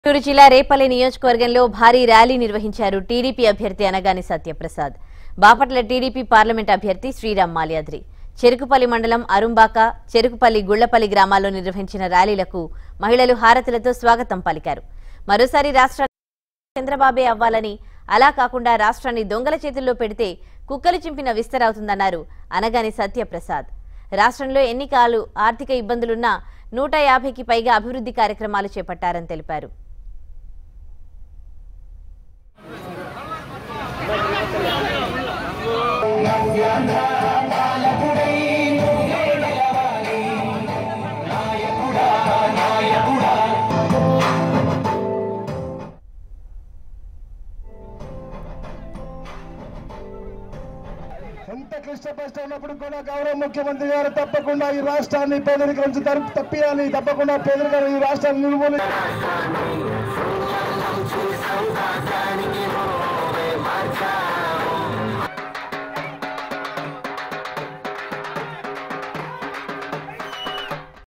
చిత్తూరు జిల్లా రేపల్లి నియోజకవర్గంలో భారీ ర్యాలీ నిర్వహించారు టీడీపీ అభ్యర్థి అనగాని సత్యప్రసాద్ బాపట్ల టీడీపీ పార్లమెంట్ అభ్యర్థి శ్రీరామ్ మాల్యాద్రి చెరుకుపల్లి మండలం అరుంబాక చెరుకుపల్లి గుళ్లపల్లి గ్రామాల్లో నిర్వహించిన ర్యాలీలకు మహిళలు హారతులతో స్వాగతం పలికారు మరోసారి రాష్ట్ర చంద్రబాబే అవ్వాలని అలా కాకుండా రాష్ట్రాన్ని దొంగల చేతుల్లో పెడితే కుక్కలు చింపిన విస్తరవుతుందన్నారు అనగాని సత్యప్రసాద్ రాష్ట్రంలో ఎన్నికలు ఆర్థిక ఇబ్బందులున్నా నూట యాభైకి పైగా అభివృద్ధి కార్యక్రమాలు చేపట్టారని తెలిపారు ఎంత క్లిష్ట పరిస్థితి ఉన్నప్పుడు కూడా గౌరవ ముఖ్యమంత్రి గారు తప్పకుండా ఈ రాష్ట్రాన్ని పేదరికం నుంచి తప్ప- తప్పియాలి తప్పకుండా పేదరికం ఈ రాష్ట్రాన్ని నిర్మూలి